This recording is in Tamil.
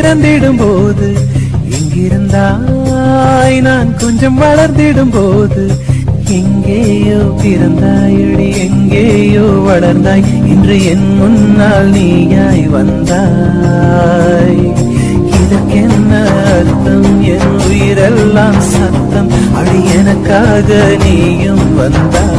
பிறந்திடும் போது எங்கிருந்தாய் நான் கொஞ்சம் வளர்ந்திடும் போது எங்கேயோ பிறந்தாயடி எங்கேயோ வளர்ந்தாய் இன்று என் முன்னால் நீயாய் வந்தாய் இதற்கென்ன அர்த்தம் என் உயிரெல்லாம் சத்தம் அடி எனக்காக நீயும் வந்தாய்